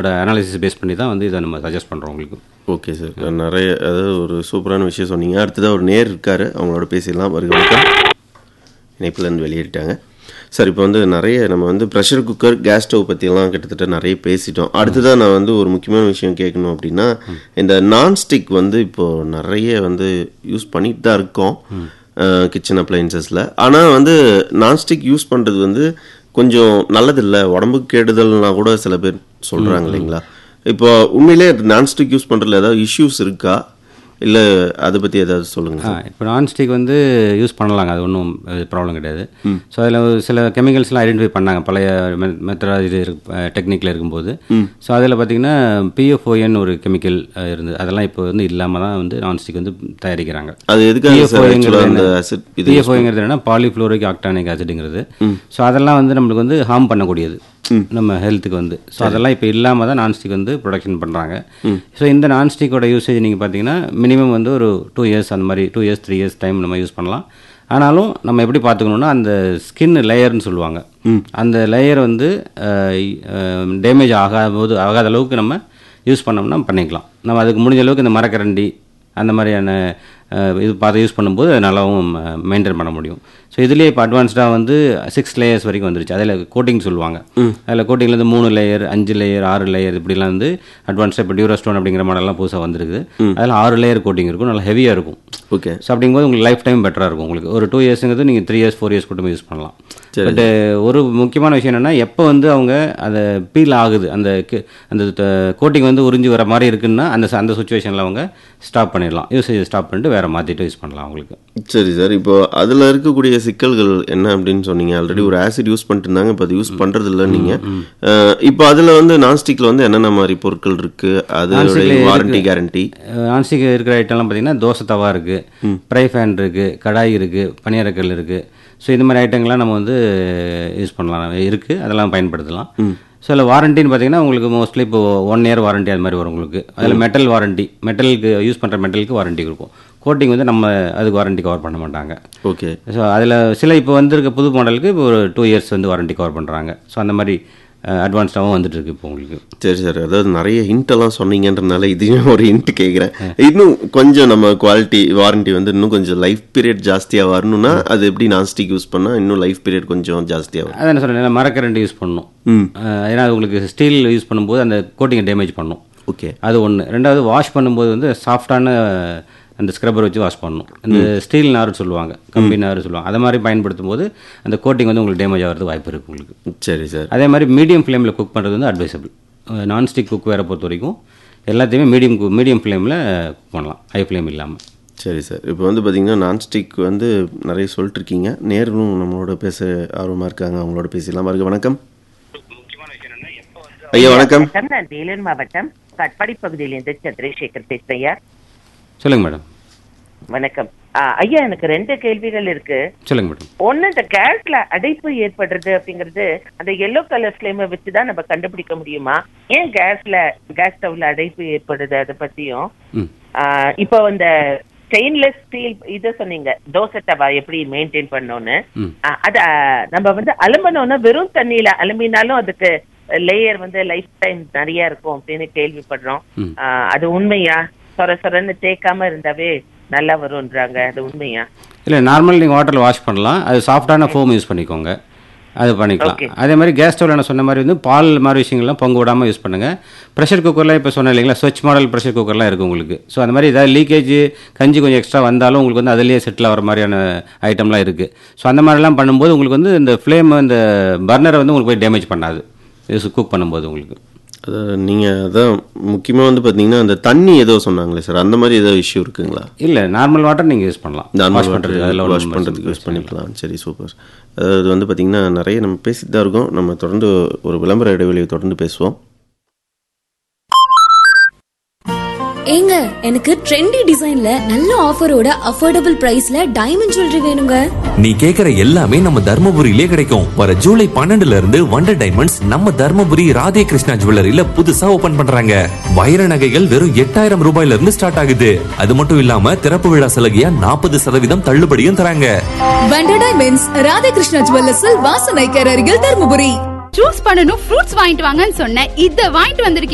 Analysis base பண்ணி தான் வந்து இதை நம்ம சஜஸ்ட் பண்ணுறோம் உங்களுக்கு ஓகே சார் நிறைய அதாவது ஒரு சூப்பரான விஷயம் சொன்னீங்க அடுத்ததாக ஒரு நேர் இருக்காரு அவங்களோட பேசிடலாம் வருக வணக்கம் இணைப்புலேருந்து வெளியேறிட்டாங்க சார் இப்போ வந்து நிறைய நம்ம வந்து ப்ரெஷர் குக்கர் கேஸ் ஸ்டவ் பற்றியெல்லாம் கிட்டத்தட்ட நிறைய பேசிட்டோம் அடுத்ததாக நான் வந்து ஒரு முக்கியமான விஷயம் கேட்கணும் அப்படின்னா இந்த நான்ஸ்டிக் வந்து இப்போது நிறைய வந்து யூஸ் பண்ணிட்டு தான் இருக்கோம் கிச்சன் அப்ளைன்சஸில் ஆனால் வந்து நான்ஸ்டிக் யூஸ் பண்ணுறது வந்து கொஞ்சம் நல்லதில்லை உடம்புக்கு கெடுதல்னா கூட சில பேர் சொல்கிறாங்க இல்லைங்களா இப்போ உண்மையிலே நான்ஸ்டிக் யூஸ் பண்ணுறதுல ஏதாவது இஷ்யூஸ் இருக்கா இல்லை அதை பற்றி ஏதாவது சொல்லுங்கள் ஆ இப்போ நான்ஸ்டிக் வந்து யூஸ் பண்ணலாங்க அது ஒன்றும் ப்ராப்ளம் கிடையாது ஸோ அதில் சில கெமிக்கல்ஸ்லாம் ஐடென்டிஃபை பண்ணாங்க பழைய மெத்தடாலஜி டெக்னிக்கில் இருக்கும்போது ஸோ அதில் பார்த்தீங்கன்னா பிஎஃப்ஓஎன் ஒரு கெமிக்கல் இருந்தது அதெல்லாம் இப்போ வந்து இல்லாமல் தான் வந்து நான்ஸ்டிக் வந்து தயாரிக்கிறாங்க அது எதுக்காக சார் ஆக்சுவலாக அந்த ஆசிட் இது பிஎஃப்ஓங்கிறது என்னன்னா பாலிஃப்ளோரிக் ஆக்டானிக் ஆசிடுங்கிறது ஸோ அதெல்லாம் வந்து நம்மளுக்கு வந்து ஹார்ம் பண்ணக்கூடியது நம்ம ஹெல்த்துக்கு வந்து ஸோ அதெல்லாம் இப்போ இல்லாமல் தான் நான்ஸ்டிக் வந்து ப்ரொடக்ஷன் பண்ணுறாங்க ஸோ இந்த நான்ஸ்டிக்கோட யூசேஜ் நீங்கள் பார்த்தீங்கன்னா மினிமம் வந்து ஒரு டூ இயர்ஸ் அந்த மாதிரி two years three years time நம்ம யூஸ் பண்ணலாம் ஆனாலும் நம்ம எப்படி பார்த்துக்கணுன்னா அந்த ஸ்கின் லேயர்னு சொல்லுவாங்க அந்த லேயர் வந்து டேமேஜ் ஆகாத போது ஆகாத அளவுக்கு நம்ம யூஸ் பண்ணோம்னா பண்ணிக்கலாம் நம்ம அதுக்கு முடிஞ்ச அளவுக்கு இந்த மரக்கரண்டி அந்த மாதிரியான அஹ், இது பார்த்து யூஸ் பண்ணும்போது அது நல்லாவும் மெயின்டைன் பண்ண முடியும் ஸோ இதுலேயே இப்போ அட்வான்ஸ்டாக வந்து சிக்ஸ் லேயர்ஸ் வரைக்கும் வந்துருச்சு அதில் கோட்டிங் சொல்லுவாங்க அதில் கோட்டிங்லேருந்து மூணு லேயர் அஞ்சு லேயர் ஆறு லேயர் இப்படிலாம் வந்து அட்வான்ஸ்டாக இப்போ டியூரோஸ்டோன் அப்படிங்கிற மாடல்லாம் புதுசாக வந்துருக்குது அதில் ஆறு லேயர் கோட்டிங் இருக்கும் நல்லா ஹெவியாக இருக்கும் ஓகே ஸோ அப்படிங்கும்போது உங்களுக்கு லைஃப் டைம் பெட்டராக இருக்கும் உங்களுக்கு ஒரு டூ இயர்ஸுங்கிறது நீங்கள் த்ரீ இயர்ஸ் ஃபோர் இயர்ஸ் கூட யூஸ் பண்ணலாம் பட் ஒரு முக்கியமான விஷயம் என்னென்னா எப்போ வந்து அவங்க அதை பீல் ஆகுது அந்த கி- அந்த கோட்டிங் வந்து உறிஞ்சி வர மாதிரி இருக்குன்னா அந்த ச- அந்த சுச்சுவேஷனில் அவங்க ஸ்டாப் பண்ணிடலாம் யூசேஜ் ஸ்டாப் பண்ணிட்டு வேறு மாற்றிட்டு யூஸ் பண்ணலாம் அவங்களுக்கு சரி சார் இப்போ அதில் இருக்கக்கூடிய சிக்கல்கள் என்ன அப்படின்னு சொன்னீங்க ஆல்ரெடி ஒரு ஆசிட் யூஸ் பண்ணிட்டு இருந்தாங்க இப்போ அது யூஸ் பண்ணுறது இல்லை நீங்கள் இப்போ அதில் வந்து நான்ஸ்டிக்கில் வந்து என்னென்ன மாதிரி பொருட்கள் இருக்குது அதோடைய வாரண்டி கேரண்டி நான்ஸ்டிக் இருக்கிற ஐட்டம்லாம் பார்த்தீங்கன்னா தோசை தவா இருக்குது ஃப்ரை ஃபேன் இருக்குது கடாய் இருக்குது பனியாரக்கல் இருக்குது ஸோ இந்த மாதிரி ஐட்டங்கள்லாம் நம்ம வந்து யூஸ் பண்ணலாம் இருக்குது அதெல்லாம் பயன்படுத்தலாம் ஸோ அதில் வாரண்டின்னு பார்த்தீங்கன்னா உங்களுக்கு மோஸ்ட்லி இப்போ ஒன் இயர் வாரண்டி அது மாதிரி வரும் உங்களுக்கு அதில் மெட்டல் வாரண்டி மெட்டலுக்கு யூஸ் பண்ணுற மெட்டலுக்கு வாரண்டி இருக்கும் கோட்டிங் வந்து நம்ம அதுக்கு வாரண்டி கவர் பண்ண மாட்டாங்க ஓகே ஸோ அதில் சில இப்போ வந்திருக்க புது மாடலுக்கு இப்போ ஒரு டூ இயர்ஸ் வந்து வாரண்டி கவர் பண்ணுறாங்க ஸோ அந்த மாதிரி அட்வான்ஸ்டாகவும் வந்துட்டு இருக்கு இப்போ உங்களுக்கு சரி சார் அதாவது நிறைய hint எல்லாம் சொன்னீங்கன்றனால இதையும் ஒரு ஹிண்ட் கேட்குறேன் இன்னும் கொஞ்சம் நம்ம குவாலிட்டி வாரண்டி வந்து இன்னும் கொஞ்சம் லைஃப் பீரியட் ஜாஸ்தியாக வரணும்னா அது எப்படி நான்ஸ்டிக் யூஸ் பண்ணால் இன்னும் லைஃப் பீரியட் கொஞ்சம் ஜாஸ்தியாக வரும் அதான் என்ன சொல்கிறேன் மரக்கரண்டி யூஸ் பண்ணணும் அஹ் ஏன்னா அது உங்களுக்கு ஸ்டீல் யூஸ் பண்ணும்போது அந்த கோட்டிங்கை டேமேஜ் பண்ணும் ஓகே அது ஒன்று ரெண்டாவது வாஷ் பண்ணும்போது வந்து சாஃப்டான அந்த ஸ்க்ரப்பர் வச்சு வாஷ் பண்ணணும் இந்த ஸ்டீல் நார் சொல்லுவாங்க கம்பி நார் சொல்லுவாங்க அதை மாதிரி பயன்படுத்தும் போது அந்த கோட்டிங் வந்து உங்களுக்கு டேமேஜ் ஆகிறதுக்கு வாய்ப்பு இருக்குது உங்களுக்கு சரி சார் அதே மாதிரி மீடியம் ஃப்ளேமில் குக் பண்ணுறது வந்து அட்வைசபிள் நான்ஸ்டிக் குக் வேற பொறுத்த வரைக்கும் எல்லாத்தையுமே மீடியம் மீடியம் ஃப்ளேமில் குக் பண்ணலாம் ஹை ஃப்ளேம் இல்லாமல் சரி சார் இப்போ வந்து பார்த்தீங்கன்னா நான்ஸ்டிக் வந்து நிறைய சொல்லிட்டு இருக்கீங்க நேரும் நம்மளோட பேச ஆர்வமாக இருக்காங்க அவங்களோட பேசிடலாம் வருக வணக்கம் ஐயா வணக்கம் வணக்கம் நான் வேலூர் மாவட்டம் கட்பாடி பகுதியிலிருந்து சந்திரசேகர் பேசுறையா சொல்லுங்க மேடம் வணக்கம் ஆ, ஐயா எனக்கு ரெண்டு கேள்விகள் இருக்கு சொல்லுங்க மேடம் ஒண்ணு இந்த கேஸ்ல அடைப்பு ஏற்படுறது அப்படிங்கிறது அந்த எல்லோ கலர் ஃபிளேமை வச்சுதான் நம்ம கண்டுபிடிக்க முடியுமா ஏன் கேஸ்ல கேஸ் ஸ்டவ்ல அடைப்பு ஏற்படுது அதை பத்தியும் ம் ஆ, இப்போ இந்த ஸ்டெயின்லெஸ் ஸ்டீல் இதை சொன்னீங்க தோசை தவா எப்படி மெயின்டைன் பண்ணோன்னு ம். ஆ, அத ஆ, நம்ம வந்து அலும்பினோம்னா வெறும் தண்ணியில அலும்பினாலும் அதுக்கு லேயர் வந்து லைஃப் டைம் நிறைய இருக்கும் அப்படின்னு கேள்விப்படுறோம் ம். ஆ, அது உண்மையா சொர சொரன்னு தேய்க்காம இருந்தாவே நல்லா வரும்ன்றாங்க அது உண்மையா இல்லை நார்மல் நீங்கள் வாட்டரில் வாஷ் பண்ணலாம் அது சாஃப்டான ஃபோம் யூஸ் பண்ணிக்கோங்க அது பண்ணிக்கலாம் Okay. அதே மாதிரி கேஸ் ஸ்டவ்வில் நான் சொன்ன மாதிரி வந்து பால் மாதிரி விஷயங்கள்லாம் பொங்க விடாமல் யூஸ் பண்ணுங்கள் ப்ரெஷர் குக்கர்லாம் இப்போ சொன்னேன் இல்லைங்களா ஸ்வச் மாடல் ப்ரெஷர் குக்கர்லாம் இருக்குது உங்களுக்கு ஸோ அந்த மாதிரி ஏதாவது லீக்கேஜ் கஞ்சி கொஞ்சம் எக்ஸ்ட்ரா வந்தாலும் உங்களுக்கு வந்து அதிலேயே செட்டில் ஆகிற மாதிரியான ஐட்டம்லாம் இருக்குது ஸோ அந்த மாதிரிலாம் பண்ணும்போது உங்களுக்கு வந்து இந்த ஃப்ளேம் இந்த பர்னரை வந்து உங்களுக்கு போய் டேமேஜ் பண்ணாது குக் பண்ணும்போது உங்களுக்கு அதாவது நீங்கள் அதான் முக்கியமாக வந்து பார்த்தீங்கன்னா அந்த தண்ணி ஏதோ சொன்னாங்களே சார் அந்த மாதிரி ஏதோ இஷ்யூ இருக்குங்களா இல்லை நார்மல் வாட்டர் நீங்கள் யூஸ் பண்ணலாம் நார்மல் வாஷ் பண்ணுறது அதில் வாஷ் பண்ணுறதுக்கு யூஸ் பண்ணிக்கலாம் சரி சூப்பர் அதாவது வந்து பார்த்தீங்கன்னா நிறைய நம்ம பேசிட்டு தான் இருக்கோம் நம்ம தொடர்ந்து ஒரு விளம்பர இடைவெளியை தொடர்ந்து பேசுவோம் ஏங்க எனக்கு ட்ரெண்டி டிசைன்ல நல்ல ஆஃபரோட அஃபோர்டபுள் பிரைஸ்ல டைமண்ட் ஜுவல்லரி வேணுங்க நீ கேக்குற எல்லாமே நம்ம தர்மபுரியிலே கிடைக்கும் வர ஜூலை பன்னெண்டுல இருந்து வண்டர் டைமண்ட்ஸ் நம்ம தர்மபுரி ராதே கிருஷ்ணா ஜுவல்லரியில புதுசா ஓபன் பண்றாங்க வைர நகைகள் வெறும் எட்டாயிரம் ரூபாயில இருந்து ஸ்டார்ட் ஆகுது அது மட்டும் இல்லாம திறப்பு விழா சலுகையா நாற்பது சதவீதம் தள்ளுபடியும் தராங்க வண்டர் டைமண்ட்ஸ் ராதாகிருஷ்ணா ஜுவல்லர்ஸில் வாசனைக்கர் அருகில் தருமபுரி ஜூஸ் பண்ணனும் ஃப்ரூட்ஸ் வாங்கிட்டு வாங்கன்னு சொன்னேன் இத வாங்கிட்டு வந்திருக்கீங்க